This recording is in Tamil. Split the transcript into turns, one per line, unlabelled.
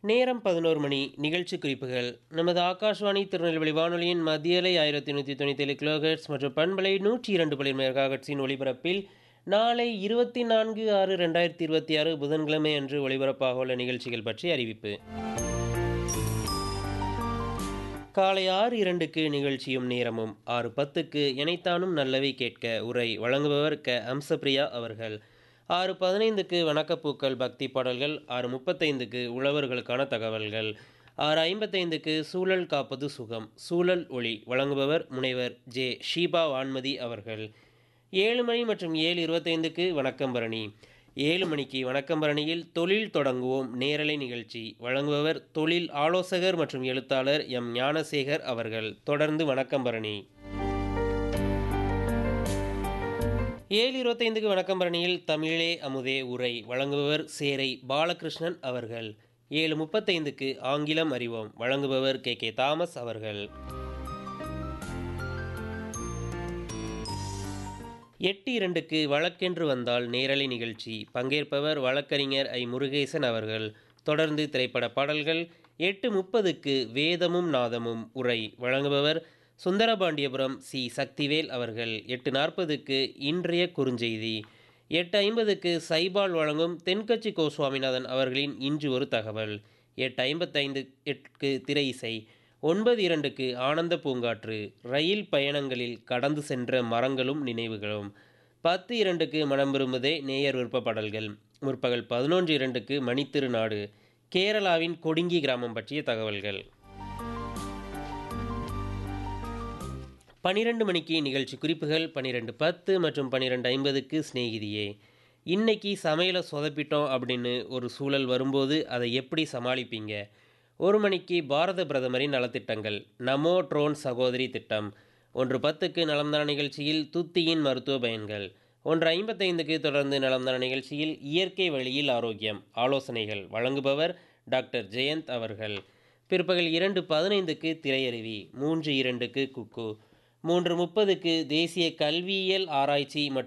நேரம் பதினோரு மணி நிகழ்ச்சி குறிப்புகள் நமது ஆகாஷ்வாணி திருநெல்வேலி வானொலியின் மத்தியலை ஆயிரத்தி நூற்றி தொண்ணூற்றி ஏழு கிலோஹெட்ஸ் மற்றும் பண்பலை நூற்றி இரண்டு பள்ளி மெகாஹெட்ஸின் ஒளிபரப்பில் நாளை இருபத்தி நான்கு ஆறு ரெண்டாயிரத்தி இருபத்தி ஆறு புதன்கிழமை அன்று ஒளிபரப்பாக உள்ள நிகழ்ச்சிகள் பற்றி அறிவிப்பு காலை ஆறு இரண்டுக்கு நிகழ்ச்சியும் நேரமும் ஆறு பத்துக்கு இணைத்தானும் நல்லவை கேட்க உரை வழங்குபவர் க அம்சப்பிரியா அவர்கள் ஆறு பதினைந்துக்கு வணக்கப்பூக்கள் பக்தி பாடல்கள் ஆறு முப்பத்தைந்துக்கு உழவர்களுக்கான தகவல்கள் ஆறு ஐம்பத்தைந்துக்கு சூழல் காப்பது சுகம் சூழல் ஒளி வழங்குபவர் முனைவர் ஜே ஷீபா வான்மதி அவர்கள் ஏழு மணி மற்றும் ஏழு இருபத்தைந்துக்கு வணக்கம் பரணி ஏழு மணிக்கு வணக்கம் பரணியில் தொழில் தொடங்குவோம் நேரலை நிகழ்ச்சி வழங்குபவர் தொழில் ஆலோசகர் மற்றும் எழுத்தாளர் எம் ஞானசேகர் அவர்கள் தொடர்ந்து வணக்கம் பரணி ஏழு இருபத்தைந்துக்கு வணக்கம் பரணியில் தமிழே அமுதே உரை வழங்குபவர் சேரை பாலகிருஷ்ணன் அவர்கள் ஏழு முப்பத்தைந்துக்கு ஆங்கிலம் அறிவோம் வழங்குபவர் கே கே தாமஸ் அவர்கள் எட்டு இரண்டுக்கு வழக்கென்று வந்தால் நேரலை நிகழ்ச்சி பங்கேற்பவர் வழக்கறிஞர் ஐ முருகேசன் அவர்கள் தொடர்ந்து திரைப்பட பாடல்கள் எட்டு முப்பதுக்கு வேதமும் நாதமும் உரை வழங்குபவர் சுந்தரபாண்டியபுரம் சி சக்திவேல் அவர்கள் எட்டு நாற்பதுக்கு இன்றைய குறுஞ்செய்தி எட்டு ஐம்பதுக்கு சைபால் வழங்கும் தென்கட்சி கோ சுவாமிநாதன் அவர்களின் இன்று ஒரு தகவல் எட்டு ஐம்பத்தைந்து எட்டுக்கு திரை இசை ஒன்பது இரண்டுக்கு ஆனந்த பூங்காற்று ரயில் பயணங்களில் கடந்து சென்ற மரங்களும் நினைவுகளும் பத்து இரண்டுக்கு மனம் விரும்புதே நேயர் விருப்ப பாடல்கள் முற்பகல் பதினொன்று இரண்டுக்கு மணித்திருநாடு கேரளாவின் கொடிங்கி கிராமம் பற்றிய தகவல்கள் பனிரெண்டு மணிக்கு நிகழ்ச்சி குறிப்புகள் பன்னிரெண்டு பத்து மற்றும் பன்னிரெண்டு ஐம்பதுக்கு சிநேகிதியே இன்னைக்கு சமையலை சொதப்பிட்டோம் அப்படின்னு ஒரு சூழல் வரும்போது அதை எப்படி சமாளிப்பீங்க ஒரு மணிக்கு பாரத பிரதமரின் நலத்திட்டங்கள் நமோ ட்ரோன் சகோதரி திட்டம் ஒன்று பத்துக்கு நலம்தான நிகழ்ச்சியில் துத்தியின் மருத்துவ பயன்கள் ஒன்று ஐம்பத்தைந்துக்கு தொடர்ந்து நலம்தான நிகழ்ச்சியில் இயற்கை வழியில் ஆரோக்கியம் ஆலோசனைகள் வழங்குபவர் டாக்டர் ஜெயந்த் அவர்கள் பிற்பகல் இரண்டு பதினைந்துக்கு திரையருவி மூன்று இரண்டுக்கு குக்கு மூன்று முப்பதுக்கு தேசிய கல்வியியல் ஆராய்ச்சி மற்றும்